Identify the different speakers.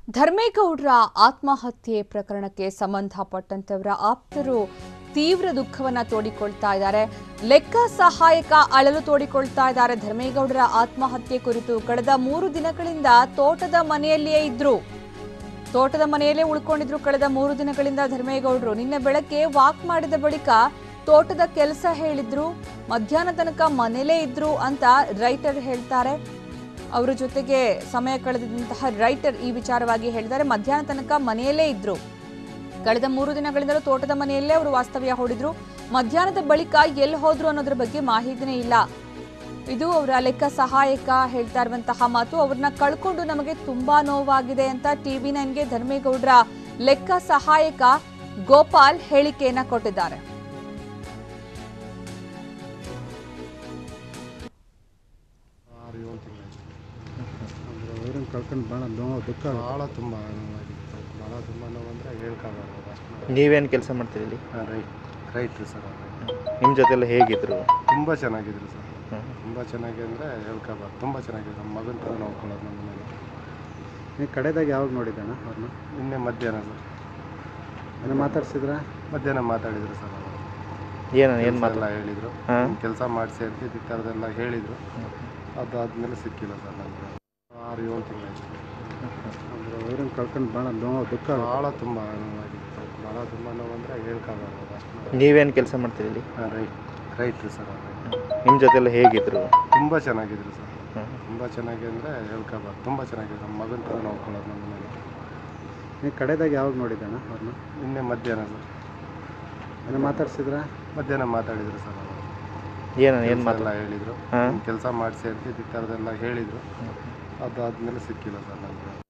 Speaker 1: ಧರ್ಮೇಗೌಡರ ಆತ್ಮಹತ್ಯೆ ಪ್ರಕರಣಕ್ಕೆ ಸಂಬಂಧಪಟ್ಟಂತೆ ಅವರ ಆಪ್ತರು ತೀವ್ರ ದುಃಖವನ್ನ ತೋಡಿಕೊಳ್ತಾ ಇದ್ದಾರೆ ಲೆಕ್ಕ ಸಹಾಯಕ ಅಳಲು ತೋಡಿಕೊಳ್ತಾ ಇದ್ದಾರೆ ಧರ್ಮೇಗೌಡರ ಆತ್ಮಹತ್ಯೆ ಕುರಿತು ಕಳೆದ ಮೂರು ದಿನಗಳಿಂದ ತೋಟದ ಮನೆಯಲ್ಲಿಯೇ ಇದ್ರು ತೋಟದ ಮನೆಯಲ್ಲೇ ಉಳ್ಕೊಂಡಿದ್ರು ಕಳೆದ ಮೂರು ದಿನಗಳಿಂದ ಧರ್ಮೇಗೌಡರು ನಿನ್ನೆ ಬೆಳಗ್ಗೆ ವಾಕ್ ಮಾಡಿದ ಬಳಿಕ ತೋಟದ ಕೆಲಸ ಹೇಳಿದ್ರು ಮಧ್ಯಾಹ್ನ ತನಕ ಮನೇಲೇ ಇದ್ರು ಅಂತ ರೈಟರ್ ಹೇಳ್ತಾರೆ ಅವರ ಜೊತೆಗೆ ಸಮಯ ಕಳೆದಿದ್ದಂತಹ ರೈಟರ್ ಈ ವಿಚಾರವಾಗಿ ಹೇಳಿದ್ದಾರೆ ಮಧ್ಯಾಹ್ನ ತನಕ ಮನೆಯಲ್ಲೇ ಇದ್ರು ಕಳೆದ ಮೂರು ದಿನಗಳಿಂದಲೂ ತೋಟದ ಮನೆಯಲ್ಲೇ ಅವರು ವಾಸ್ತವ್ಯ ಹೂಡಿದ್ರು ಮಧ್ಯಾಹ್ನದ ಬಳಿಕ ಎಲ್ಲಿ ಹೋದ್ರು ಅನ್ನೋದ್ರ ಬಗ್ಗೆ ಮಾಹಿತಿನೇ ಇಲ್ಲ ಇದು ಅವರ ಲೆಕ್ಕ ಸಹಾಯಕ ಹೇಳ್ತಾ ಇರುವಂತಹ ಮಾತು ಅವ್ರನ್ನ ಕಳ್ಕೊಂಡು ನಮಗೆ ತುಂಬಾ ನೋವಾಗಿದೆ ಅಂತ ಟಿವಿ ನೈನ್ಗೆ ಧರ್ಮೇಗೌಡರ ಲೆಕ್ಕ ಸಹಾಯಕ ಗೋಪಾಲ್ ಹೇಳಿಕೆಯನ್ನ ಕೊಟ್ಟಿದ್ದಾರೆ
Speaker 2: ಆರು ಏಳು ತಿಂಗಳಾಯ್ತು
Speaker 3: ಅಂದ್ರೆ ಅವ್ರನ್ನ ಕಳ್ಕೊಂಡು ಭಾಳ ನೋವು ದುಃಖ ಆಗುತ್ತೆ.
Speaker 2: ಭಾಳ ತುಂಬ ನೋವಾಗಿತ್ತು ಭಾಳ ತುಂಬ ನೋವು ಅಂದರೆ ಹೇಳ್ಕೋಬಾರ್ದು ಅಷ್ಟು
Speaker 4: ನೀವೇನು ಕೆಲಸ ಮಾಡ್ತೀರಿ ಇಲ್ಲಿ
Speaker 2: ರೈಟ್ ರೈಟ್ರಿ ಸರ್
Speaker 4: ನಿಮ್ಮ ಜೊತೆಲ್ಲ ಹೇಗಿದ್ರು
Speaker 2: ತುಂಬ ಚೆನ್ನಾಗಿದ್ರು ಸರ್
Speaker 4: ಹ್ಮ್.
Speaker 2: ತುಂಬ ಚೆನ್ನಾಗಿ ಅಂದರೆ ಹೇಳ್ಕೋಬಾರ್ದು ತುಂಬ ಚೆನ್ನಾಗಿದೆ ನಮ್ಮ ಮಗನ ಥರ ನೋಡ್ಕೊಳ್ಳೋದು ನಮ್ಮ ಮನೇಲಿ
Speaker 3: ನೀವು ಕಡೆದಾಗ ಯಾವಾಗ ನೋಡಿದ್ದಣ್ಣ ಅವ್ರನ್ನ
Speaker 2: ನಿನ್ನೆ ಮಧ್ಯಾಹ್ನ ಸರ್
Speaker 3: ಏನೋ ಮಾತಾಡ್ಸಿದ್ರ
Speaker 2: ಮಧ್ಯಾಹ್ನ ಮಾತಾಡಿದ್ರು ಸರ್ ಅವರು
Speaker 4: ಏನು ಏನು
Speaker 2: ಕೆಲಸ
Speaker 4: ಮಾತು
Speaker 2: ಎಲ್ಲ ಹೇಳಿದರು
Speaker 4: ಹಾಂ
Speaker 2: ಕೆಲಸ ಮಾಡಿಸಿ ಅಂತ ಈ ಥರದ್ದೆಲ್ಲ ಹೇಳಿದರು ಅದಾದಮೇಲೆ ಸಿಕ್ಕಿಲ್ಲ ಸರ್ ನನಗೆ ಆರು ಏಳು ತಿಂಗಳಾಯ್ತು
Speaker 3: ಅಂದ್ರೆ ಅವ್ರನ್ನ ಕಳ್ಕೊಂಡು ಭಾಳ ನೋವು ದುಃಖ ಆಗುತ್ತೆ.
Speaker 2: ಭಾಳ ತುಂಬ ನೋವಾಗಿತ್ತು ಭಾಳ ತುಂಬ ನೋವು ಅಂದರೆ ಹೇಳ್ಕೋಬಾರ್ದು ಅಷ್ಟು
Speaker 4: ನೀವೇನು ಕೆಲಸ ಮಾಡ್ತೀರಿ ಇಲ್ಲಿ
Speaker 2: ರೈಟ್ ರೈಟ್ರಿ ಸರ್
Speaker 4: ನಿಮ್ಮ ಜೊತೆಲ್ಲ ಹೇಗಿದ್ರು
Speaker 2: ತುಂಬ ಚೆನ್ನಾಗಿದ್ರು ಸರ್
Speaker 4: ಹ್ಮ್.
Speaker 2: ತುಂಬ ಚೆನ್ನಾಗಿ ಅಂದರೆ ಹೇಳ್ಕೋಬಾರ್ದು ತುಂಬ ಚೆನ್ನಾಗಿದೆ ನಮ್ಮ ಮಗನ ಥರ ನೋಡ್ಕೊಳ್ಳೋದು ನಮ್ಮ ಮನೇಲಿ
Speaker 3: ನೀವು ಕಡೆದಾಗ ಯಾವಾಗ ನೋಡಿದ್ದಣ್ಣ ಅವ್ರನ್ನ
Speaker 2: ನಿನ್ನೆ ಮಧ್ಯಾಹ್ನ ಸರ್
Speaker 3: ಏನೋ ಮಾತಾಡ್ಸಿದ್ರ
Speaker 2: ಮಧ್ಯಾಹ್ನ ಮಾತಾಡಿದ್ರು ಸರ್ ಅವರು
Speaker 4: ಏನು ಏನು
Speaker 2: ಕೆಲಸ
Speaker 4: ಮಾತು
Speaker 2: ಎಲ್ಲ ಹೇಳಿದರು
Speaker 4: ಹಾಂ
Speaker 2: ಕೆಲಸ ಮಾಡಿಸಿ ಅಂತ ಈ ಥರದ್ದೆಲ್ಲ ಹೇಳಿದರು ಅದಾದಮೇಲೆ ಸಿಕ್ಕಿಲ್ಲ ಸರ್ ನನಗೆ